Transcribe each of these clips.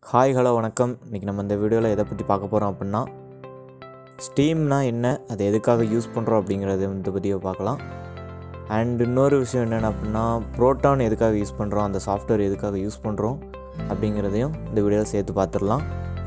hi hello வணக்கம் இன்றைக்கி நம்ம இந்த வீடியோவில் எதை பற்றி பார்க்க போகிறோம் அப்படின்னா ஸ்டீம்னா என்ன அதை எதுக்காக யூஸ் பண்ணுறோம் அப்படிங்கிறத வந்து பற்றி பார்க்கலாம் அண்ட் இன்னொரு விஷயம் என்னென்ன அப்படின்னா ப்ரோட்டான் எதுக்காக யூஸ் பண்ணுறோம் அந்த சாஃப்ட்வேர் எதுக்காக யூஸ் பண்ணுறோம் அப்படிங்கிறதையும் இந்த வீடியோவில் சேர்த்து பார்த்துடலாம்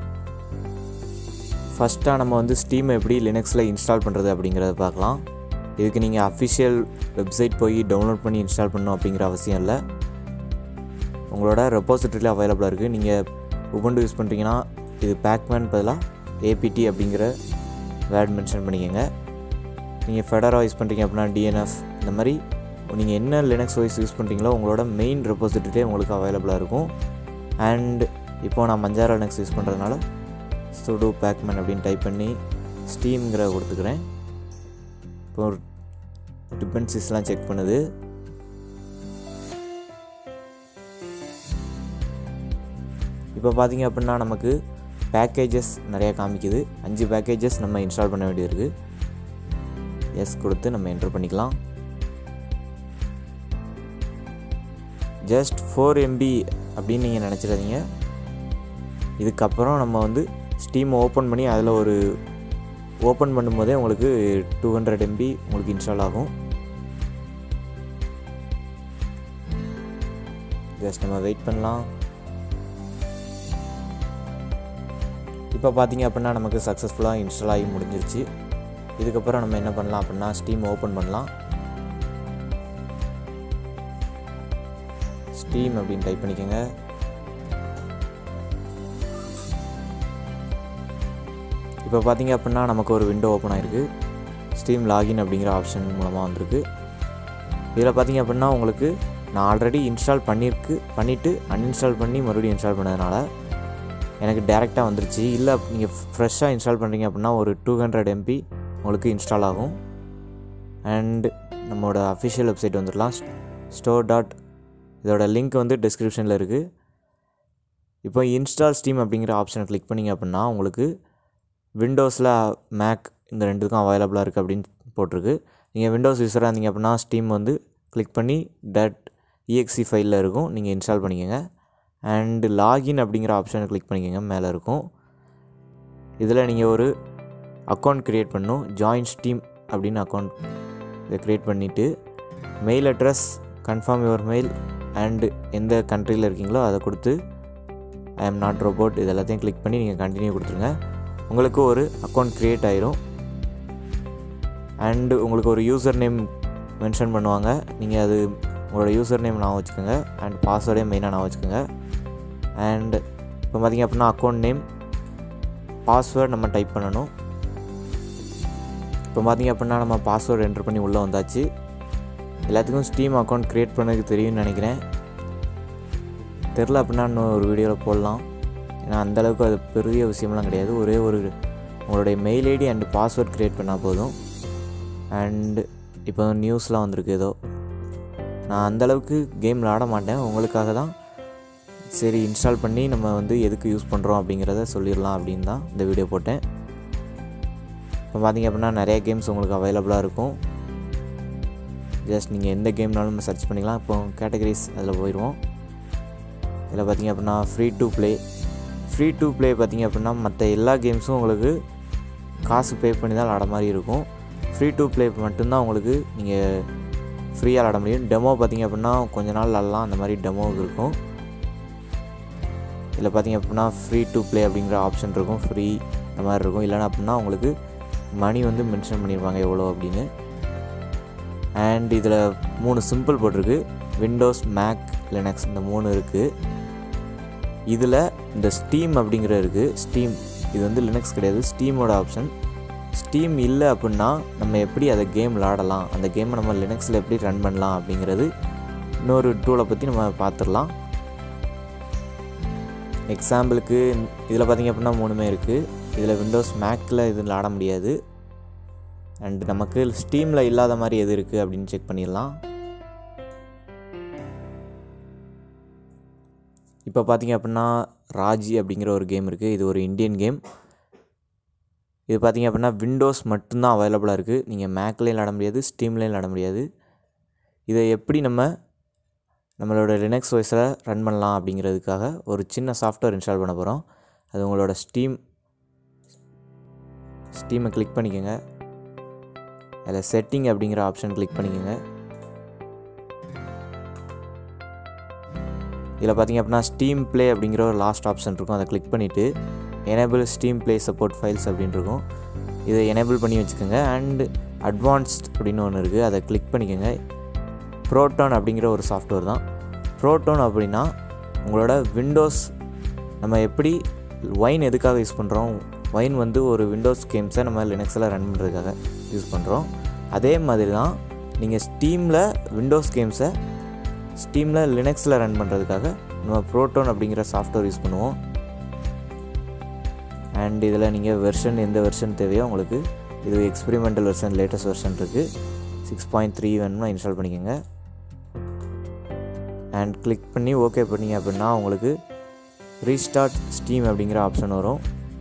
ஃபஸ்ட்டாக நம்ம வந்து ஸ்டீம் எப்படி லினக்ஸில் இன்ஸ்டால் பண்ணுறது அப்படிங்கிறத பார்க்கலாம் இதுக்கு நீங்கள் அஃபிஷியல் வெப்சைட் போய் டவுன்லோட் பண்ணி இன்ஸ்டால் பண்ணணும் அப்படிங்கிற அவசியம் இல்லை உங்களோட ரெப்போசிட்டரியில் அவைலபிளாக இருக்குது நீங்கள் உபுண்டு யூஸ் பண்ணுறீங்கன்னா இது பேக்மேன் பதிலாக ஏபிடி அப்படிங்கிற வேர்ட் மென்ஷன் பண்ணிக்கோங்க நீங்கள் ஃபெடரா யூஸ் பண்ணுறீங்க அப்படின்னா டிஎன்எஃப் இந்த மாதிரி நீங்கள் என்ன லினக்ஸ் வாய்ஸ் யூஸ் பண்ணுறீங்களோ உங்களோட மெயின் ரெப்போசிட்டரியே உங்களுக்கு அவைலபிளாக இருக்கும் அண்ட் இப்போது நான் மஞ்சாரா லினக்ஸ் யூஸ் பண்ணுறதுனால சுடு பேக்மேன் அப்படின்னு டைப் பண்ணி ஸ்டீம்ங்கிற கொடுத்துக்கிறேன் இப்போ டிபென்சிஸ்லாம் செக் பண்ணுது இப்போ பார்த்தீங்க அப்படின்னா நமக்கு பேக்கேஜஸ் நிறையா காமிக்குது அஞ்சு பேக்கேஜஸ் நம்ம இன்ஸ்டால் பண்ண வேண்டியிருக்கு எஸ் கொடுத்து நம்ம என்டர் பண்ணிக்கலாம் ஜஸ்ட் ஃபோர் எம்பி அப்படின்னு நீங்கள் நினச்சிடாதீங்க இதுக்கப்புறம் நம்ம வந்து ஸ்டீம் ஓப்பன் பண்ணி அதில் ஒரு ஓப்பன் பண்ணும்போதே உங்களுக்கு டூ ஹண்ட்ரட் எம்பி உங்களுக்கு இன்ஸ்டால் ஆகும் ஜஸ்ட் நம்ம வெயிட் பண்ணலாம் இப்போ பார்த்தீங்க அப்படின்னா நமக்கு சக்ஸஸ்ஃபுல்லாக இன்ஸ்டால் ஆகி முடிஞ்சிருச்சு இதுக்கப்புறம் நம்ம என்ன பண்ணலாம் அப்படின்னா ஸ்டீம் ஓப்பன் பண்ணலாம் ஸ்டீம் அப்படின்னு டைப் பண்ணிக்கோங்க இப்போ பார்த்தீங்க அப்படின்னா நமக்கு ஒரு விண்டோ ஓப்பன் ஆகிருக்கு ஸ்டீம் லாகின் அப்படிங்கிற ஆப்ஷன் மூலமாக வந்திருக்கு இதில் பார்த்தீங்க அப்படின்னா உங்களுக்கு நான் ஆல்ரெடி இன்ஸ்டால் பண்ணியிருக்கு பண்ணிவிட்டு அன்இன்ஸ்டால் பண்ணி மறுபடியும் இன்ஸ்டால் பண்ணதுனால எனக்கு டேரெக்டாக வந்துருச்சு இல்லை நீங்கள் ஃப்ரெஷ்ஷாக இன்ஸ்டால் பண்ணுறீங்க அப்படின்னா ஒரு டூ ஹண்ட்ரட் எம்பி உங்களுக்கு இன்ஸ்டால் ஆகும் அண்ட் நம்மளோட அஃபிஷியல் வெப்சைட் வந்துடலாம் ஸ்டோர் டாட் இதோட லிங்க் வந்து டிஸ்கிரிப்ஷனில் இருக்குது இப்போ இன்ஸ்டால் ஸ்டீம் அப்படிங்கிற ஆப்ஷனை கிளிக் பண்ணிங்க அப்படின்னா உங்களுக்கு விண்டோஸில் மேக் இந்த ரெண்டுக்கும் அவைலபிளாக இருக்குது அப்படின்னு போட்டிருக்கு நீங்கள் விண்டோஸ் யூஸராக இருந்தீங்க அப்படின்னா ஸ்டீம் வந்து கிளிக் பண்ணி டட் இஎக்ஸி ஃபைலில் இருக்கும் நீங்கள் இன்ஸ்டால் பண்ணிக்கோங்க அண்டு லாகின் அப்படிங்கிற ஆப்ஷனை கிளிக் பண்ணிக்கோங்க மேலே இருக்கும் இதில் நீங்கள் ஒரு அக்கௌண்ட் க்ரியேட் பண்ணணும் ஜாயின் ஸ்டீம் அப்படின்னு அக்கௌண்ட் இதை க்ரியேட் பண்ணிவிட்டு mail address confirm your mail and எந்த கண்ட்ரியில் இருக்கீங்களோ அதை கொடுத்து ஐ எம் நாட் ரோபோட் இது எல்லாத்தையும் கிளிக் பண்ணி நீங்கள் கண்டினியூ கொடுத்துருங்க உங்களுக்கு ஒரு அக்கௌண்ட் க்ரியேட் ஆயிரும் அண்டு உங்களுக்கு ஒரு யூசர் நேம் மென்ஷன் பண்ணுவாங்க நீங்கள் அது உங்களோட யூசர் நேம் நான் வச்சுக்கோங்க அண்ட் பாஸ்வேர்டே மெயினாக நான் வச்சுக்கோங்க அண்ட் இப்போ பார்த்திங்க அப்படின்னா அக்கௌண்ட் நேம் பாஸ்வேர்டு நம்ம டைப் பண்ணணும் இப்போ பார்த்திங்க அப்படின்னா நம்ம பாஸ்வேர்டு என்ட்ரு பண்ணி உள்ளே வந்தாச்சு எல்லாத்துக்கும் ஸ்டீம் அக்கௌண்ட் க்ரியேட் பண்ணதுக்கு தெரியும்னு நினைக்கிறேன் தெரில அப்படின்னா இன்னும் ஒரு வீடியோவில் போடலாம் ஏன்னா அந்தளவுக்கு அது பெரிய விஷயம்லாம் கிடையாது ஒரே ஒரு உங்களுடைய mail ID and password create பண்ணால் போதும் அண்டு இப்போ நியூஸ்லாம் வந்திருக்கு ஏதோ நான் அந்தளவுக்கு கேம் விளாட மாட்டேன் உங்களுக்காக தான் சரி இன்ஸ்டால் பண்ணி நம்ம வந்து எதுக்கு யூஸ் பண்ணுறோம் அப்படிங்கிறத சொல்லிடலாம் அப்படின்னு தான் இந்த வீடியோ போட்டேன் இப்போ பார்த்திங்க அப்படின்னா நிறைய கேம்ஸ் உங்களுக்கு அவைலபிளாக இருக்கும் ஜஸ்ட் நீங்கள் எந்த கேம்னாலும் சர்ச் பண்ணிக்கலாம் இப்போ கேட்டகரிஸ் அதில் போயிடுவோம் இதில் பார்த்திங்க அப்படின்னா free to play free to play பார்த்திங்க அப்படின்னா மற்ற எல்லா கேம்ஸும் உங்களுக்கு காசு பே பண்ணி தான் விளாட மாதிரி இருக்கும் ஃப்ரீ டு ப்ளே மட்டும்தான் உங்களுக்கு நீங்கள் ஃப்ரீயாக விளாட முடியும் டெமோ பார்த்திங்க அப்படின்னா கொஞ்ச நாள் விளாட்லாம் அந்த மாதிரி டெமோ இருக்கும் இதில் பார்த்திங்க அப்படின்னா ஃப்ரீ டு ப்ளே அப்படிங்கிற ஆப்ஷன் இருக்கும் ஃப்ரீ இந்த மாதிரி இருக்கும் இல்லைனா அப்படின்னா உங்களுக்கு மணி வந்து மென்ஷன் பண்ணியிருப்பாங்க எவ்வளோ அப்படின்னு அண்ட் இதில் மூணு சிம்பிள் போட்டிருக்கு விண்டோஸ் மேக் லினக்ஸ் இந்த மூணு இருக்குது இதில் இந்த ஸ்டீம் அப்படிங்கிற இருக்குது ஸ்டீம் இது வந்து லினக்ஸ் கிடையாது ஸ்டீமோட ஆப்ஷன் ஸ்டீம் இல்லை அப்படின்னா நம்ம எப்படி அதை கேம் விளாடலாம் அந்த கேமை நம்ம லினக்ஸில் எப்படி ரன் பண்ணலாம் அப்படிங்கிறது இன்னொரு டூலை பற்றி நம்ம பார்த்துடலாம் எக்ஸாம்பிளுக்கு இதில் பார்த்திங்க அப்படின்னா மூணுமே இருக்குது இதில் விண்டோஸ் மேக்கில் இது விளாட முடியாது அண்ட் நமக்கு ஸ்டீமில் இல்லாத மாதிரி எது இருக்குது அப்படின்னு செக் பண்ணிடலாம் இப்போ பார்த்திங்க அப்படின்னா ராஜி அப்படிங்கிற ஒரு கேம் இருக்குது இது ஒரு இந்தியன் கேம் இது பார்த்திங்க அப்படின்னா விண்டோஸ் மட்டும்தான் அவைலபிளாக இருக்குது நீங்கள் மேக்லேயும் விளாட முடியாது ஸ்டீம்லேயும் விளாட முடியாது இதை எப்படி நம்ம நம்மளோட லினக்ஸ் வாய்ஸில் ரன் பண்ணலாம் அப்படிங்கிறதுக்காக ஒரு சின்ன சாஃப்ட்வேர் இன்ஸ்டால் பண்ண போகிறோம் அது உங்களோட ஸ்டீம் ஸ்டீமை கிளிக் பண்ணிக்கோங்க அதில் செட்டிங் அப்படிங்கிற ஆப்ஷன் கிளிக் பண்ணிக்கோங்க இதில் பார்த்தீங்க அப்படின்னா ஸ்டீம் ப்ளே அப்படிங்கிற ஒரு லாஸ்ட் ஆப்ஷன் இருக்கும் அதை கிளிக் பண்ணிவிட்டு enable Steam Play support files அப்படின்னு இருக்கும் இதை எனேபிள் பண்ணி வச்சுக்கோங்க அண்ட் அட்வான்ஸ்ட் அப்படின்னு ஒன்று இருக்குது அதை கிளிக் பண்ணிக்கோங்க ப்ரோட்டான் அப்படிங்கிற ஒரு சாஃப்ட்வேர் தான் ப்ரோட்டான் அப்படின்னா உங்களோட விண்டோஸ் நம்ம எப்படி ஒயின் எதுக்காக யூஸ் பண்ணுறோம் ஒயின் வந்து ஒரு விண்டோஸ் கேம்ஸை நம்ம லினக்ஸில் ரன் பண்ணுறதுக்காக யூஸ் பண்ணுறோம் அதே மாதிரி தான் நீங்கள் ஸ்டீமில் விண்டோஸ் கேம்ஸை ஸ்டீமில் லினக்ஸில் ரன் பண்ணுறதுக்காக நம்ம ப்ரோட்டோன் அப்படிங்கிற சாஃப்ட்வேர் யூஸ் பண்ணுவோம் அண்ட் இதில் நீங்கள் வெர்ஷன் எந்த வெர்ஷன் தேவையோ உங்களுக்கு இது எக்ஸ்பெரிமெண்டல் வெர்ஷன் லேட்டஸ்ட் வெர்ஷன் இருக்குது சிக்ஸ் பாயிண்ட் த்ரீ வேணும்னா இன்ஸ்டால் பண்ணிக்கோங்க அண்ட் கிளிக் பண்ணி ஓகே பண்ணிங்க அப்படின்னா உங்களுக்கு ரீஸ்டார்ட் ஸ்டீம் அப்படிங்கிற ஆப்ஷன் வரும்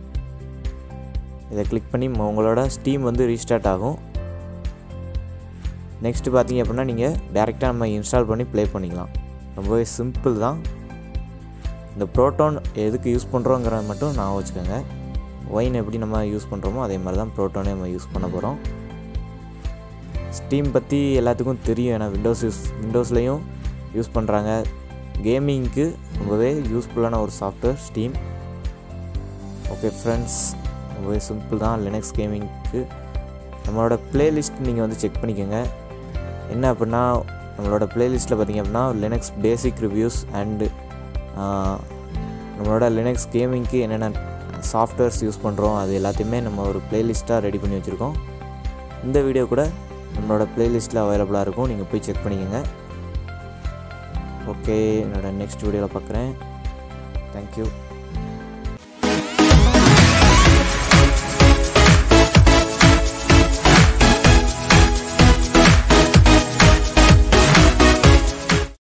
இதை கிளிக் பண்ணி உங்களோட ஸ்டீம் வந்து ரீஸ்டார்ட் ஆகும் நெக்ஸ்ட்டு பார்த்தீங்க அப்படின்னா நீங்கள் டேரெக்டாக நம்ம இன்ஸ்டால் பண்ணி ப்ளே பண்ணிக்கலாம் ரொம்பவே சிம்பிள் தான் இந்த ப்ரோட்டான் எதுக்கு யூஸ் பண்ணுறோங்கிறத மட்டும் நான் வச்சுக்கோங்க ஒயின் எப்படி நம்ம யூஸ் பண்ணுறோமோ அதே மாதிரி தான் ப்ரோட்டானே நம்ம யூஸ் பண்ண போகிறோம் ஸ்டீம் பற்றி எல்லாத்துக்கும் தெரியும் ஏன்னா விண்டோஸ் யூஸ் விண்டோஸ்லேயும் யூஸ் பண்ணுறாங்க கேமிங்க்கு ரொம்பவே யூஸ்ஃபுல்லான ஒரு சாஃப்ட்வேர் ஸ்டீம் ஓகே ஃப்ரெண்ட்ஸ் ரொம்பவே சிம்பிள் தான் லினக்ஸ் கேமிங்க்கு நம்மளோட ப்ளேலிஸ்ட் நீங்கள் வந்து செக் பண்ணிக்கோங்க என்ன அப்படின்னா நம்மளோட ப்ளேலிஸ்ட்டில் பார்த்திங்க அப்படின்னா லினக்ஸ் பேசிக் ரிவ்யூஸ் அண்டு நம்மளோட லினக்ஸ் கேமிங்க்கு என்னென்ன சாஃப்ட்வேர்ஸ் யூஸ் பண்ணுறோம் அது எல்லாத்தையுமே நம்ம ஒரு ப்ளேலிஸ்ட்டாக ரெடி பண்ணி வச்சுருக்கோம் இந்த வீடியோ கூட நம்மளோட ப்ளேலிஸ்ட்டில் அவைலபிளாக இருக்கும் நீங்கள் போய் செக் பண்ணிக்கோங்க ஓகே என்னோடய நெக்ஸ்ட் வீடியோவில் பார்க்குறேன் தேங்க்யூ